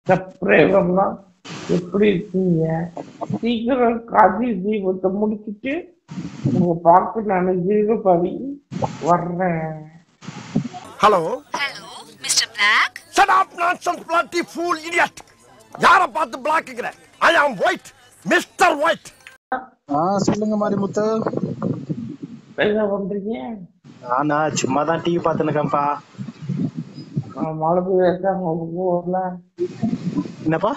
சப்ரேவம்லாம் எப்படி இருக்கீங்க சீக்கிரம் காதி தீபத்தை முடிச்சிட்டு உங்க பார்க்க நான் ஜீவபவி வர்றேன் hello hello mister Black shut up nonsense bloody fool idiot யார பார்த்து பிளாக்குங்கிற ஐ ஆம் ஒயிட் மிஸ்டர் ஒயிட் ஆ சொல்லுங்க மாரிமுத்து என்ன பண்றீங்க நானா சும்மா தான் டிவி பார்த்துனுக்கேன்ப்பா நான் மழை பெய்யாங்க உங்க ஊர்ல என்னப்பா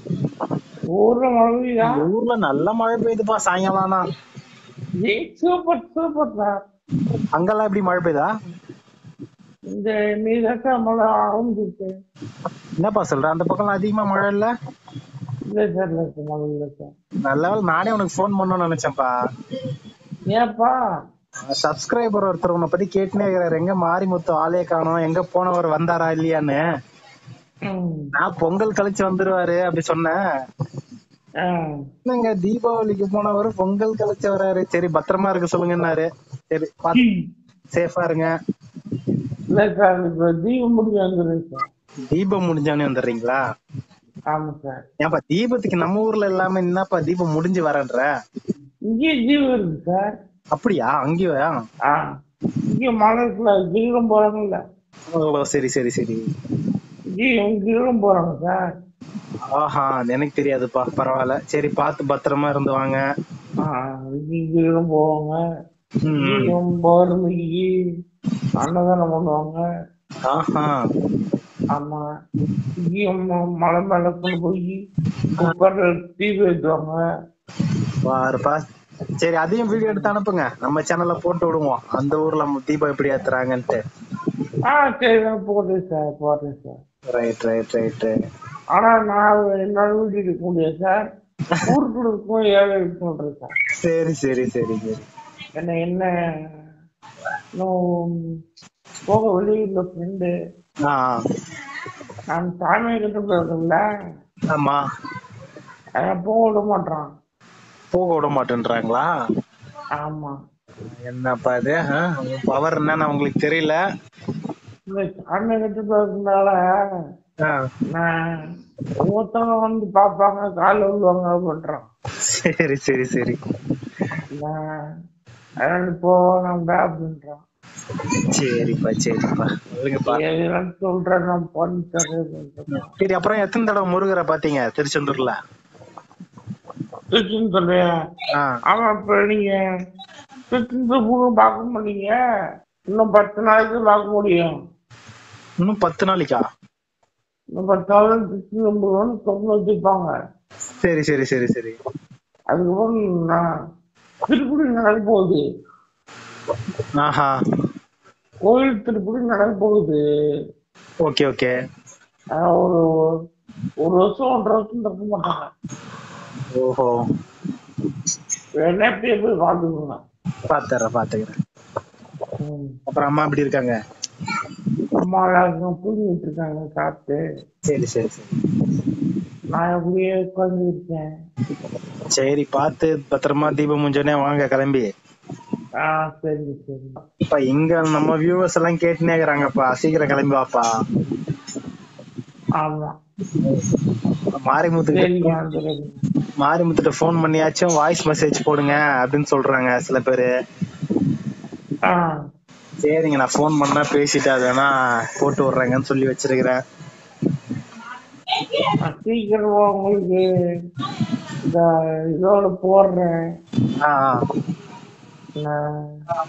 ஊர்ல மழை பெய்யா ஊர்ல நல்ல மழை பெய்யுதுப்பா சாயங்காலம் ஆனா சூப்பர் சூப்பர் சார் அங்கெல்லாம் எப்படி மழை பெய்யுதா இந்த நீதான் மழை ஆரம்பிச்சிருக்கு என்னப்பா சொல்ற அந்த பக்கம் அதிகமா மழை இல்ல இல்ல சார் இல்ல சார் மழை இல்ல சார் நல்ல வேளை நானே உனக்கு ஃபோன் பண்ணணும்னு நினைச்சேன்ப்பா ஏப்பா சப்ஸ்கிரைபர் ஒருத்தர் உன்னை பத்தி கேட்டுனே இருக்கிறாரு எங்க மாரிமுத்து ஆளே காணோம் எங்க போனவர் வந்தாரா இல்லையான்னு ம். நான் பொங்கல் கழிச்சு வந்துருவாரு அப்படி சொன்னேன் ஆ. என்னங்க தீபாவளிக்கு போனவர் பொங்கல் கழிச்சு வராரு சரி பத்திரமா இருக்க சொல்லுங்கன்னாரு சரி பாத்து சேஃபா இருங்க இல்ல சார் இப்ப தீபம் முடிஞ்சு வந்துடுறேன் சார் தீபம் முடிஞ்சானே வந்துடுறீங்களா ஆமா சார் ஏன்பா தீபத்துக்கு நம்ம ஊர்ல இல்லாம என்னப்பா தீபம் முடிஞ்சு வரன்ற இங்கே தீபம் இருக்கு சார் அப்படியா அங்கேயா ஆ இங்க மழை இருக்குல்ல தீபம் போறாங்கல்ல ஓ சரி சரி சரி தீபம் தீபம் போறாங்க சார் ஆஹா எனக்கு தெரியாதுப்பா பரவாயில்ல சரி பார்த்து பத்திரமா இருந்து வாங்க ஆ இங்கே தீபம் போவாங்க ம், ம். தீபம் பௌர்ணமிக்கு அன்னதானம் பண்ணுவாங்க ஆஹா ஆமா இங்கேயும் ம- மலை மேல கொண்டு போய் குக்கர்ல தீபம் ஏற்றுவாங்க பாருப்பா சரி அதையும் வீடியோ எடுத்து அனுப்புங்க நம்ம சேனல்ல போட்டு விடுவோம் அந்த ஊர்ல தீபம் எப்படி ஏத்துறாங்கன்ட்டு ஆ சரி நான் போடுறேன் சார் போடுறேன் சார் ரைட் ரைட் ரைட் ஆனா நான் என்னால வீட்டுக்கு இருக்க முடியாது சார் ஊருக்கு இருக்கும் ஏழை சொல்றேன் சார் சரி சரி சரி சரி என்ன என்ன இன்னும் போக வெளியூர்ல ஃப்ரெண்டு ஆ நான் தாய்மை கிட்ட போயிருக்கேன்ல ஆமா அவன் போக விட மாட்டான் போக விட மாட்டேன்றாங்களா ஆமா என்னப்பா இது பவர் என்னன்னு உங்களுக்கு தெரியல இந்த தாய்மை கிட்ட போயிருக்கனால ஆ, நான் ஒவ்வொருத்தவங்க வந்து பார்ப்பாங்க காலைல விழுவாங்க பண்றான் சரி சரி சரி நான் அதனால போவாங்க அப்படின்றான் சரிப்பா சரிப்பா சொல்லுங்கப்பா எதுலாம் சொல்றேன் நான் பண்ணி தரேன் சரி அப்புறம் எத்தனை தடவை முருகரை பாத்தீங்க திருச்செந்தூர்ல திருச்சின்னு சொல்றேன் ஆ ஆமா இப்ப நீங்க திருச்செந்தூர் பார்க்க மாட்டீங்க இன்னும் பத்து நாளைக்கு பார்க்க முடியும் இன்னும் பத்து நாளைக்கா இன்னும் பத்து நாள் திருச்செந்தூர் தொங்க வச்சிருப்பாங்க சரி சரி சரி சரி அதுக்கப்புறம் நான் திருப்பதி நடக்க போகுது ஆஹா கோயில் திருப்பதி நடக்க போகுது ஓகே ஓகே ஆனா ஒரு ஒரு வருஷம் ஒன்றரை வருஷம் இருக்க மாட்டாங்க ஓஹோ வேணா எப்படியே போய் பார்த்துக்கோங்க பாத்துறேன் பாத்துக்கிறேன் ம். அப்புறம் அம்மா எப்படி இருக்காங்க அம்மா எல்லாருக்கும் தூங்கிட்டு இருக்காங்க சாப்பிட்டு சரி சரி சரி நான் அப்படியே உட்கார்ந்து இருக்கேன் சரி பார்த்து பத்திரமா தீபம் முடிஞ்சோடனே வாங்க கிளம்பி ஆ சரி சரி இப்ப இங்க நம்ம வியூவர்ஸ் எல்லாம் கேட்டுனே இருக்கிறாங்கப்பா சீக்கிரம் கிளம்பி வாப்பா ஆமா மாரிமுத்துக்கு சரிங்க வந்துடுறேன். மாரிமுத்துட்ட ஃபோன் பண்ணியாச்சும் வாய்ஸ் மெசேஜ் போடுங்க அப்படின்னு சொல்றாங்க சில பேரு ஆ சரிங்க நான் ஃபோன் பண்ணா பேசிட்டு அதனா போட்டு விடுறேங்கன்னு சொல்லி வச்சிருக்கிறேன் நான் சீக்கிரமா உங்களுக்கு இந்த இதோட போடுறேன் ஆ, ஆ. நான்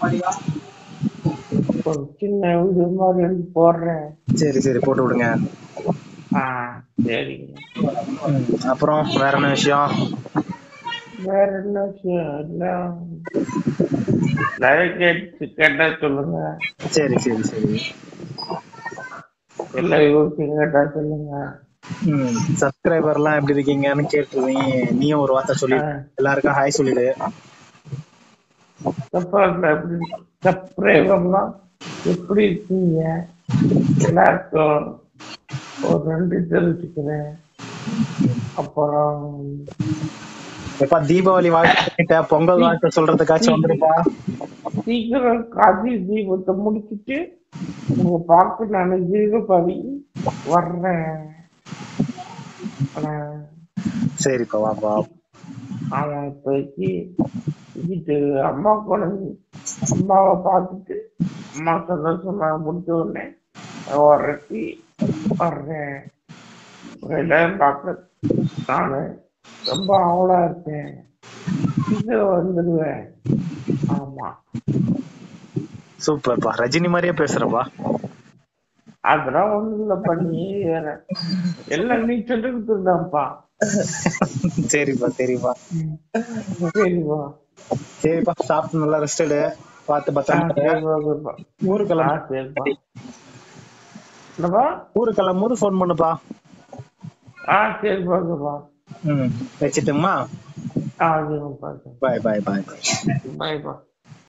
ஒரு சின்ன வீடியோ மாதிரி எடுத்து போடுறேன் சரி சரி போட்டு விடுங்க ஆ சரிங்க ம், அப்புறம் வேற என்ன விஷயம் வேற என்ன விஷயம் எல்லாம் நிறைய கேட்டு கேட்டா சொல்லுங்க சரி சரி சரி எல்லா யோசிச்சு கேட்டா சொல்லுங்க ம் சப்ஸ்கிரைபர் எல்லாம் எப்படி இருக்கீங்கன்னு கேட்டுருவீங்க நீயும் ஒரு வார்த்தை சொல்லி ஆ. எல்லாருக்கும் ஹாய் சொல்லிடு சப்ஸ்கிரைப் எப்படி சப்ஸ்கிரைபர்லாம் எப்படி இருக்கீங்க எல்லாருக்கும் ஒரு நன்றி தெரிவிச்சுக்கிறேன் அப்புறம் எப்பா தீபாவளி வாழ்க்கை பொங்கல் வாழ்க்கை சொல்றதுக்காச்சும் வந்துருப்பா சீக்கிரம் காதி தீபத்தை முடிச்சிட்டு உங்க பார்க்க நான் ஜீவபவி வர்றேன் ஆஹ் சரிப்பா வாப்பா அவன் இப்போதைக்கு வீட்டு அம்மா கூட அம்மாவை பார்த்துட்டு அம்மா சந்தோஷமா முடிச்ச உடனே வரட்டி வர்றேன் எல்லாரும் பார்க்க நானு ரொம்ப ஆவலா இருக்கேன் சீக்கிரம் வந்துடுவேன் ஆமா சூப்பர்ப்பா ரஜினி மாதிரியே பேசுறப்பா அதெல்லாம் ஒண்ணும் இல்ல பண்ணி வேற எல்லாம் நீ சொல்லிக்கிட்டு இருந்தாப்பா சரிப்பா சரிப்பா சரிப்பா சரிப்பா சாப்பிட்டு நல்லா ரெஸ்ட் எடு பார்த்து ஆ, பத்திரமா இரு. சரிப்பா சரிப்பா ஊருக்கு ஆ கிளம்பு சரிப்பா என்னப்பா ஊருக்கு கிளம்பும் போது ஃபோன் பண்ணுப்பா ஆ சரிப்பா சரிப்பா ம் வச்சுட்டுமா ஆ சரிப்பா பாய் பாய் பாய் பாய்ப்பா